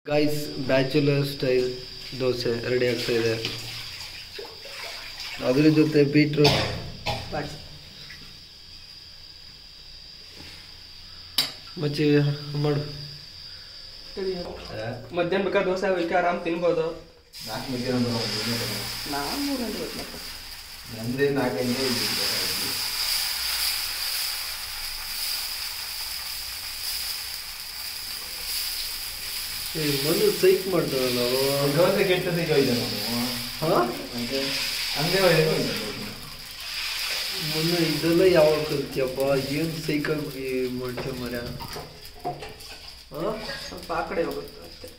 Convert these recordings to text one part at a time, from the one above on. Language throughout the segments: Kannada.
Guys bachelor style dosa ready ಆಗ್ತಾ ಇದೆ ಅದ್ರ ಜೊತೆ ಬೀಟ್ರೂಟ್ ಮಚ್ಚಿ ಮಾಡು ಮಧ್ಯಾಹ್ನ ಬೇಕಾದ್ರೆ ದೋಸೆ ಅವಕ್ಕೆ ಆರಾಮ್ ತಿನ್ಬೋದು ನಾಲ್ಕು ಮಧ್ಯಾಹ್ನ ನಾವು ಮೂರು ಗಂಟೆ ಗೊತ್ತಪ್ಪ ಅಂದ್ರೆ ನಾಲ್ಕೈದು ಏ, ಮನು ಸೈಕ್ ಮಾಡ್ತಾರಲ್ಲ ಅವ. ದೋಸೆ ಕೆಟ್ಟದಿಗೆ ಹೋಯ್ದೆ ನಾನು ಹಾ ಮತ್ತೆ ಅಂದೇ ಒಳಗೆ ಹೋಯ್ದೆ ಮೊನ್ನೆ ಇದೆಲ್ಲ ಯಾವಾಗ ಕಲ್ತಿಯಪ್ಪ ಏನು ಸೈಕಾಗಿ ಮಾಡ್ತೀಯ ಮರ್ಯ ಹಾ ಸ್ವಲ್ಪ ಆ ಕಡೆ ಹೋಗುತ್ತೆ ಅಷ್ಟೇ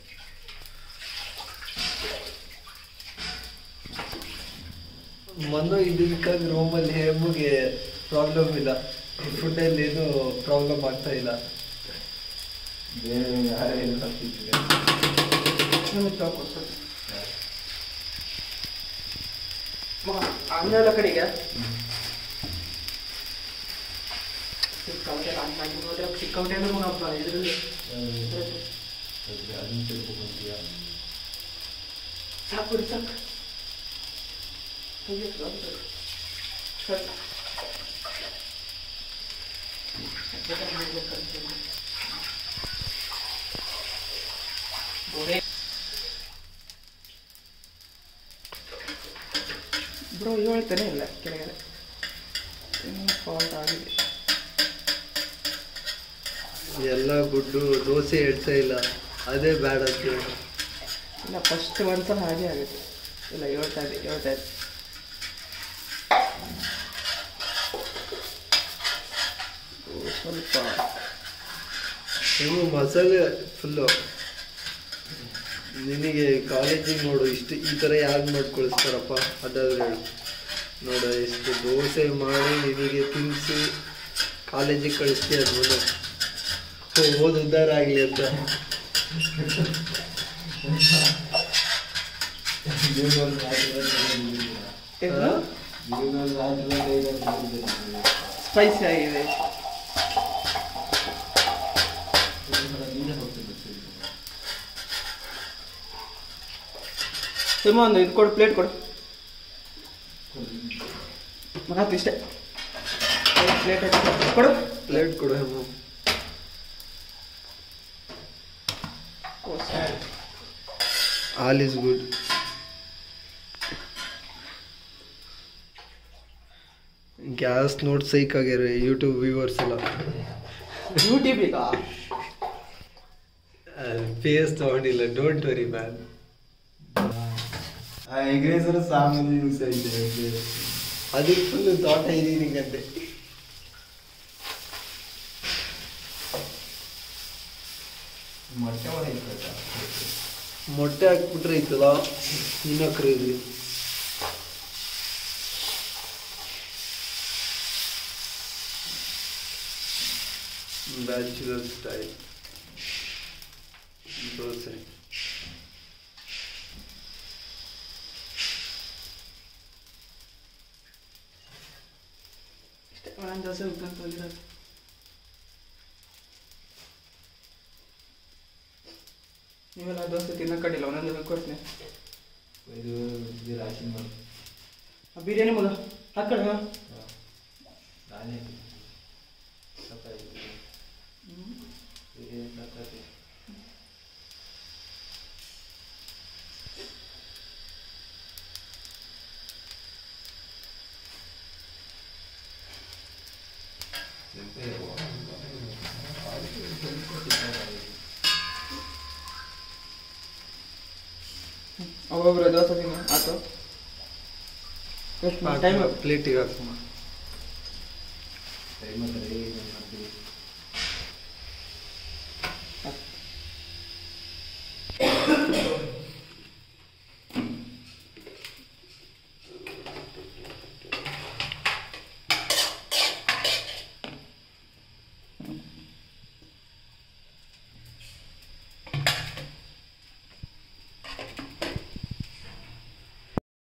ಮನು ಇದಕ್ಕಾಗಿ ರೂಮಲ್ಲಿ ಹೇಮಗೆ ಪ್ರಾಬ್ಲಮ್ ಇಲ್ಲ ಫುಡ್ಡಲ್ಲಿ ಏನು ಪ್ರಾಬ್ಲಮ್ ಆಗ್ತಾ ಇಲ್ಲ ಬೇರೆ ಯಾರೇನು ತಪ್ಪಿದ್ರೆ ನಮಗೆ ತಗೋ ಸ್ವಲ್ಪ ಮಗ ಆಮೇಲೆ ಕಡೆಗೆ ಸಿಕ್ಕಾಪಟ್ಟೆ ಅನ್ನ ಹಾಕಿದ್ರೆ ಸಿಕ್ಕಾಪಟ್ಟೆ ಅಂದ್ರೆ ಮಗ ಇದರಲ್ಲಿ ಅದನ್ನ ತಿಳ್ಕೊಂತೀಯ ಸಾಕು ಬಿಡಿ ಸಾಕು ತೆಗಿ, ಸಾಕು. ಸರಿ. ಬೇಕಾದ್ರೆ ಮಾಡ್ಬೇಕಂತ ಹೇಳಿ. ಗೋಡೆ. ಬ್ರೋ ಹೇಳ್ತಾನೆ ಇಲ್ಲ ಕೆಳಗಡೆ ಏನೋ ಫಾಲ್ಟ್ ಆಗಿದೆ ಎಲ್ಲ ಗುಡ್ಡು ದೋಸೆ ಇಡ್ತಾ ಇಲ್ಲ ಅದೇ ಬ್ಯಾಡ ಅಂತ ಹೇಳಿ. ಇಲ್ಲ ಫಸ್ಟ್ ಒಂದ್ಸಲ ಹಾಗೆ ಆಗುತ್ತೆ ಇಲ್ಲ ಹೇಳ್ತಾ ಇದೆ ಹೇಳ್ತಾ ಇದೆ ಓ, ಸ್ವಲ್ಪ ನೀವು ಮಸಾಲೆ ಫುಲ್ಲು ನಿನಗೆ ಕಾಲೇಜಿಗೆ ನೋಡು ಇಷ್ಟು ಈ ಥರ ಯಾರು ಮಾಡಿ ಕಳಿಸ್ತಾರಪ್ಪ ಅದಾದ್ರೆ ಹೇಳು ನೋಡು ಎಷ್ಟು ದೋಸೆ ಮಾಡಿ ನಿನಗೆ ತಿನ್ನಿಸಿ ಕಾಲೇಜಿಗೆ ಕಳಿಸ್ತೀಯ ಅದು ಓದು ಉದ್ಧಾರ ಆಗಲಿ ಅಂತ ಜೀವನದಲ್ಲಿ ರಾತ್ರಿ ಏನು? ಜೀವನದಲ್ಲಿ ರಾತ್ರಿ ಸ್ಪೈಸಿ ಆಗಿದೆ ಸಿಮ ಒಂದು ಇದು ಕೊಡು ಪ್ಲೇಟ್ ಕೊಡು ಮಗಾತು ಇಷ್ಟೇ ಪ್ಲೇಟ್ ಕೊಡು ಪ್ಲೇಟ್ ಕೊಡು ಹೆಮ್ಮು oh, sorry. All is good gas ನೋಡಿ ಸೈಕ್ ಆಗ್ಯಾರ ಯೂಟ್ಯೂಬ್ ವ್ಯೂವರ್ಸ್ ಎಲ್ಲ ಯೂಟ್ಯೂಬ್ ಈಗ ಫೇಸ್ ತಗೊಂಡಿಲ್ಲ ಡೋಂಟ್ ವರಿ ಮ್ಯಾನ್ ಆ ಎಗ್ರೇಸರ್ ಸಾಮಾನ್ಯ ಯೂಸ್ ಐತೆ ಅದಕ್ಕೆ ಫುಲ್ ತೋಟ ಇದೀನಿಗಂತೆ ಮೊಟ್ಟೆ ಹೊಡೆಯುತ್ತೆ ಮೊಟ್ಟೆ ಹಾಕ್ಬಿಟ್ರೆ ಐತಲ್ಲ ಇನ್ನ ಕ್ರೇಜಿ ಬ್ಯಾಚುಲರ್ ಸ್ಟೈಲ್ ದೋಸೆ ಇಷ್ಟೇ ನಾನು ದೋಸೆ ಉದ್ದಂತ ಹೋಗಿರೋದು ನೀವೆಲ್ಲ ದೋಸೆ ತಿನ್ನಕ್ಕಾಗಿಲ್ಲ ಒಂದೊಂದು ಕೊಡ್ತೀನಿ ಇದು ಇದು ರಾಶಿ ಮಾಡಿ ಆ ಬಿರಿಯಾನಿ ಮಗ ಹಾಕಳ ನಾನೇ ಸತ್ತಾಯ್ತು ಸತ್ತಾಯ್ತು ಒಬ್ಬೊಬ್ಬರು ದೋಸೆ ತಿನ್ನು ಆಯ್ತು ಟೈಮ್ ಪ್ಲೇಟಿಗೆ ಹಾಕಮ್ಮ ಟೈಮ್ ಅಂದರೆ